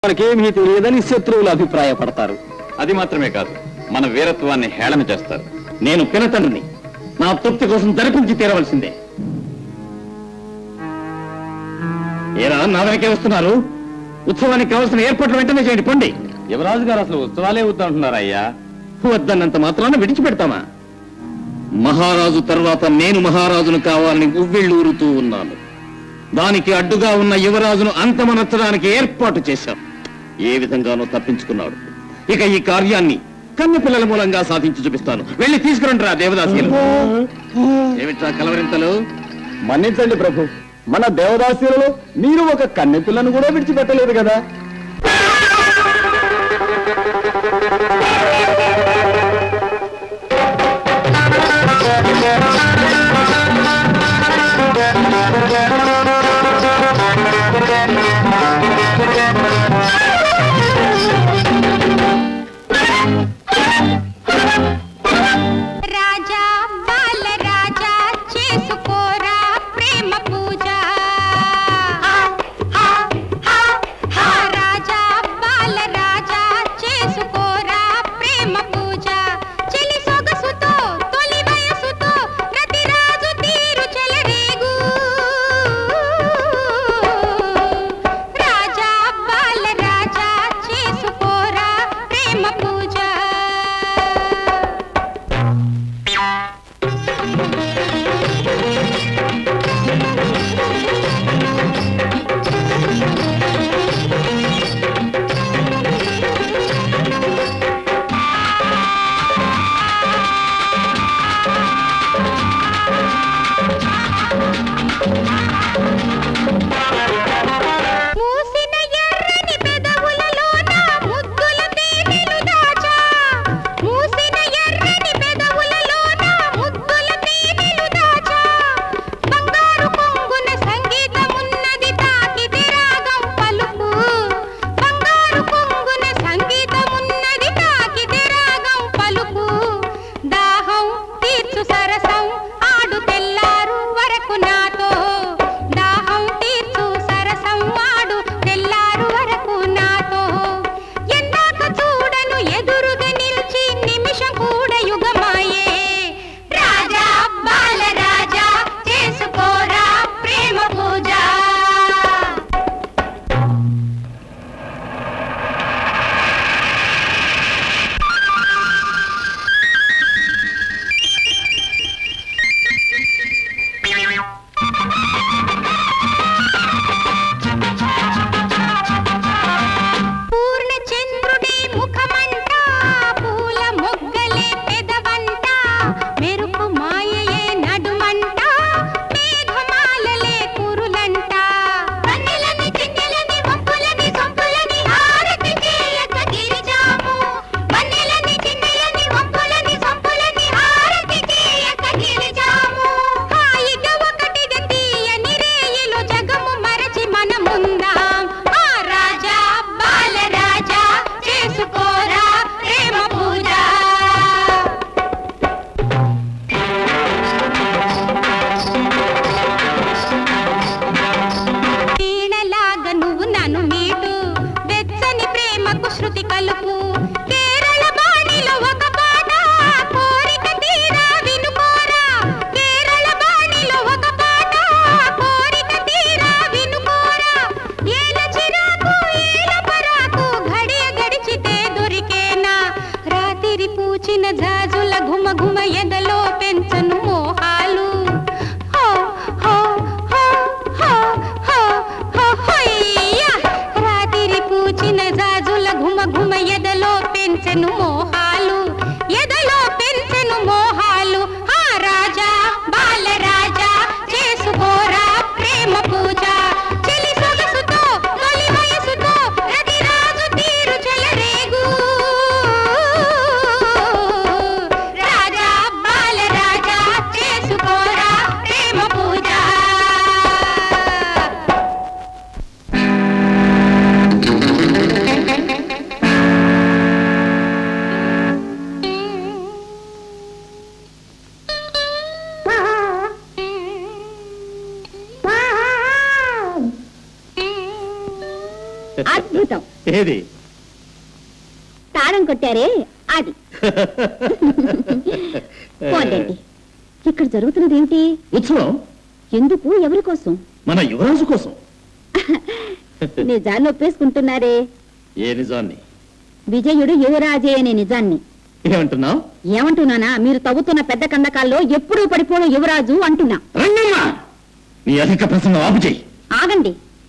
మనకేమీ తెలియదని శత్రువులు అభిప్రాయపడతారు అది మాత్రమే కాదు మన వీరత్వాన్ని హేళన చేస్తారు నేను పినతండ్రిని నా తృప్తి కోసం జరిపించి తీరవలసిందే ఏరా నా వెనకే వస్తున్నారు ఉత్సవానికి కావలసిన ఏర్పాట్లు వెంటనే చేయండి పండి యువరాజు గారు అసలు ఉత్సవాలే వద్దంటున్నారు అయ్యా వద్దన్నంత మాత్రాన విడిచిపెడతామా మహారాజు తర్వాత నేను మహారాజును కావాలని ఉవ్విళ్ళూరుతూ ఉన్నాను దానికి అడ్డుగా ఉన్న యువరాజును అంతమనర్చడానికి ఏర్పాటు చేశాం ఏ విధంగానూ తప్పించుకున్నాడు ఇక ఈ కార్యాన్ని కన్న పిల్లల మూలంగా సాధించి చూపిస్తాను వెళ్ళి తీసుకురండి రా దేవదాసీలు ఏమిట్రా కలవరింతలు మన్నించండి ప్రభు మన దేవదాసీలలో మీరు ఒక కన్నె పిల్లను కూడా విడిచిపెట్టలేదు కదా రాజా బాల రాజా చేసుకోరా ప్రేమ పూజ రాజా బాల రాజా చేసుకోరా ప్రేమ పూజ చెలి సొగసుతో తొలి వయసుతో ప్రతి రాజు తీరు చెలరేగు రాజా బాల రాజా చేసుకోరా ప్రేమ పూజ మూసిన ఎర్రని పెదవులలోన ముద్దుల తేనెలు దాచా మూసిన ఎర్రని పెదవులలోన ముద్దుల తేనెలు దాచా బంగారు కొంగున సంగీతమున్నది తాకితే రాగం పలుకు బంగారు కొంగున సంగీతమున్నది తాకితే రాగం పలుకు దాహం తీర్చు సరసం ఆడు తెల్లారు వరకు నాతో దాహం తీర్చు సరసం ఆడు తెల్లారు వరకు నాతో ఎందాక చూడను ఎదురుగా నిలిచి నిమిషం కూడా యుగమాయే రాజా బాల రాజా చేసుకోరా ప్రేమ పూజ పూర్ణ చంద్రుడి ముఖమంట పూల మొగ్గలే పెదవంట మెరుపు మాయయే నడుమంట మేఘమాలలే కురులంట కన్నెలని చిన్నెలని వంపులని సొంపులని హారతి చేయక గిరిజాము మన్నెలని చిన్నెలని వంపులని సొంపులని హారతి చేయక గిరిజాము హాయిగా ఒకటిగా తీయని రేయిలో జగము మరచి మనముందాం ఆ రాజా బాల రాజా చేసుకోరా ప్రేమ పూజ వీణలాగా నువ్వు నన్ను మీటు వెచ్చని ప్రేమకు శృతి కలుపు కేరళ బాణిలో ఒక పాట కోరిక తీరా వినుకోరా కేరళ బాణిలో ఒక పాట కోరిక తీరా వినుకోరా ఏల చిరాకు ఏల పరాకు ఘడియ గడిచితే దొరికేనా రాత్రి పూచిన జాజుల ఘుమ ఘుమ ఎదలో పెంచను మోహాలు హో హో హో హో హో హో హొయ్యా రాత్రి పూచిన జాజుల ఘుమ ఘుమ ఎదలో పెంచెను మోహాలు ఎదలో పెంచెను మోహాలు ఆ రాజా బాల రాజా చేసుకోరా ప్రేమ పూజ చెలి సొగసుతో తొలి వయసుతో ప్రతి రాజు తీరు చెలరేగు రాజా బాల రాజా చేసుకోరా ప్రేమ పూజ ఏది తాళం కొట్టారే అది పోండి ఇక్కడ జరుగుతున్నది ఏమిటి ఉత్సవం ఎందుకు ఎవరి కోసం మన యువరాజు కోసం నిజాన్ని ఒప్పేసుకుంటున్నారే ఏ నిజాన్ని విజయుడు యువరాజే అనే నిజాన్ని ఏమంటున్నావు ఏమంటున్నానా మీరు తవ్వుతున్న పెద్ద కందకాల్లో ఎప్పుడూ పడిపోవడం యువరాజు అంటున్నా రంగమ్మ నీ అధిక ప్రసంగం ఆపు చెయ్యి ఆగండి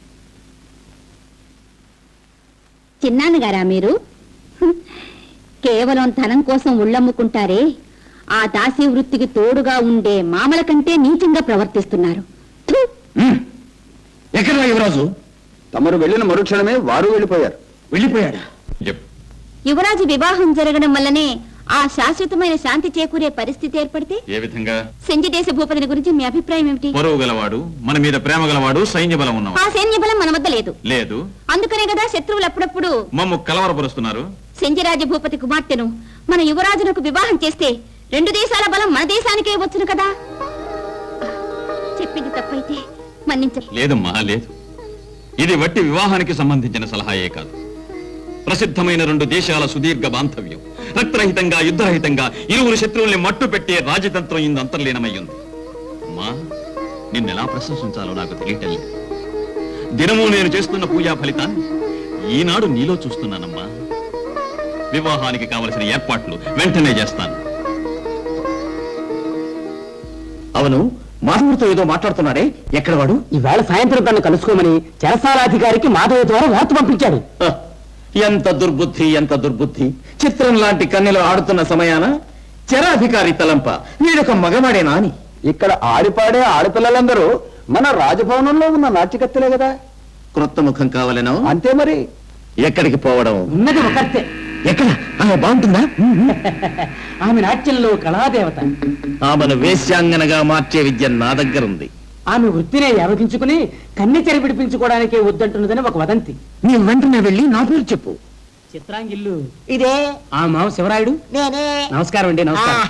చిన్నాన్నగారా మీరు హ్మ్. కేవలం ధనం కోసం ఉళ్ళమ్ముకుంటారే ఆ దాసీ వృత్తికి తోడుగా ఉండే మామల కంటే నీచంగా ప్రవర్తిస్తున్నారు థు! ఉమ్. ఎక్కడ యువరాజు తమరు వెళ్ళిన మరుక్షణమే వారు వెళ్ళిపోయారు వెళ్ళిపోయాడా యువరాజు వివాహం జరగడం వల్లనే ఆ శాశ్వతమైన శాంతి చేకూరే పరిస్థితి ఏర్పడితే ఏ విధంగా దేశ భూపతిని గురించి మీ అభిప్రాయం ఏమిటి పరువు గలవాడు మన మీద ప్రేమ గలవాడు సైన్య బలం ఆ ఉన్నవాడు సైన్య బలం మన వద్ద లేదు లేదు అందుకనే కదా శత్రువులు అప్పుడప్పుడు మమ్ము కలవరపరుస్తున్నారు సెంజరాజ భూపతి కుమార్తెను మన యువరాజునకు వివాహం చేస్తే రెండు దేశాల బలం మన దేశానికే వచ్చును కదా చెప్పింది తప్పైతే మన్నించండి లేదమ్మా లేదు ఇది వట్టి వివాహానికి సంబంధించిన సలహాయే కాదు ప్రసిద్ధమైన రెండు దేశాల సుదీర్ఘ బాంధవ్యం రక్తరహితంగా యుద్ధరహితంగా ఇరువురు శత్రువుల్ని మట్టు పెట్టే రాజతంత్రం ఇందు అంతర్లీనమయ్యింది అమ్మా నిన్నెలా ప్రశంసించాలో నాకు తెలియటం లేదు దినము నేను చేస్తున్న పూజా ఫలితాన్ని ఈనాడు నీలో చూస్తున్నానమ్మా వివాహానికి కావలసిన ఏర్పాట్లు వెంటనే చేస్తాను అవును మాధవుడితో ఏదో మాట్లాడుతున్నాడే ఎక్కడ వాడు ఈవేళ సాయంత్రం తను కలుసుకోమని చెరసాలాధికారికి మాధవ ద్వారా వార్త పంపించాడు హ, ఎంత దుర్బుద్ధి ఎంత దుర్బుద్ధి చిత్రం లాంటి కన్నెలు ఆడుతున్న సమయాన చెరాధికారి తలంప వీడొక మగవాడేనా అని ఇక్కడ ఆడిపాడే ఆడపిల్లలందరూ మన రాజభవనంలో ఉన్న నాట్యకత్తెలే కదా క్రొత్త ముఖం కావాలనో అంతే మరి ఎక్కడికి పోవడం ఉన్నది ఒకతే ఎక్కడ ఆమె బాగుంటుందా ఆమె నాట్యంలో కళాదేవత ఆమెను వేశ్యాంగనగా మార్చే విద్య నా దగ్గర ఉంది ఆమె వృత్తినే యావగించుకుని కన్నె చెరి విడిపించుకోవడానికే వద్దంటున్నదని ఒక వదంతి నీ వెంటనే వెళ్ళి నా పేరు చెప్పు చిత్రాంగిల్లు ఇదే ఆ మావ శివరాయుడు నేనే నమస్కారం అండి నమస్కారం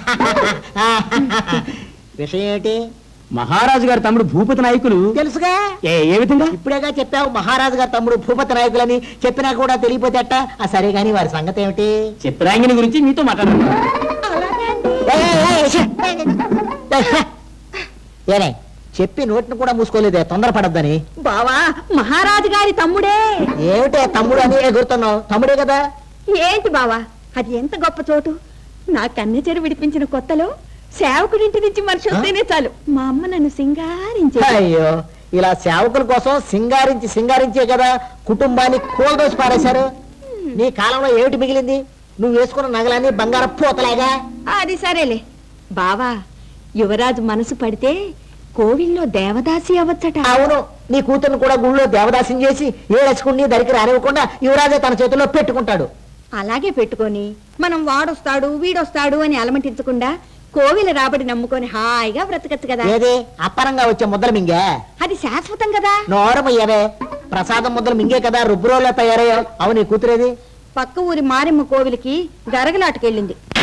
విషయం ఏంటి మహారాజు గారి తమ్ముడు భూపతి నాయకులు తెలుసుగా ఏ ఏ విధంగా ఇప్పుడేగా చెప్పావు మహారాజు గారు తమ్ముడు భూపతి నాయకులని చెప్పినా కూడా తెలియపోతే అట్ట ఆ సరే గాని వారి సంగతి ఏమిటి చిత్రాంగిని గురించి మీతో మాట్లాడారు ఏయ్, ఏయ్, ఏయ్, ఛే. ఏనే చెప్పి నోటిని కూడా మూసుకోలేదే తొందరపడద్దని బావా మహారాజు గారి తమ్ముడే ఏమిటే తమ్ముడు అని ఎగురుతున్నావు తమ్ముడే కదా ఏంటి బావా అది ఎంత గొప్ప చోటు నా కన్నె చెరు విడిపించిన కొత్తలో సేవకుడింటి నుంచి మనిషి వస్తేనే చాలు మా అమ్మ నన్ను సింగారించే అయ్యో ఇలా సేవకుల కోసం సింగారించి సింగారించే కదా కుటుంబాన్ని కూలదోసి పారేశారు నీ కాలంలో ఏమిటి మిగిలింది నువ్వు వేసుకున్న నగలన్నీ బంగారం పూతలాగా అది సరేలే బావా యువరాజు మనసు పడితే కోవిల్లో దేవదాసి అవ్వచ్చట అవును నీ కూతురుని కూడా గుళ్ళో దేవదాసం చేసి ఏడచుకుని దరికి రానివ్వకుండా యువరాజే తన చేతుల్లో పెట్టుకుంటాడు అలాగే పెట్టుకొని మనం వాడొస్తాడు వీడొస్తాడు అని అలమటించకుండా కోవిల రాబడి నమ్ముకొని హాయిగా బ్రతకచ్చు కదా ఏది అప్పరంగా వచ్చే ముద్దలు మింగే అది శాశ్వతం కదా నోరమయ్యవే ప్రసాదం ముద్దలు మింగే కదా రుబ్బురోలా తయారయ్యావు అవును నీ కూతురేది పక్క ఊరి మారెమ్మ కోవిలికి గరగలాటకెళ్ళింది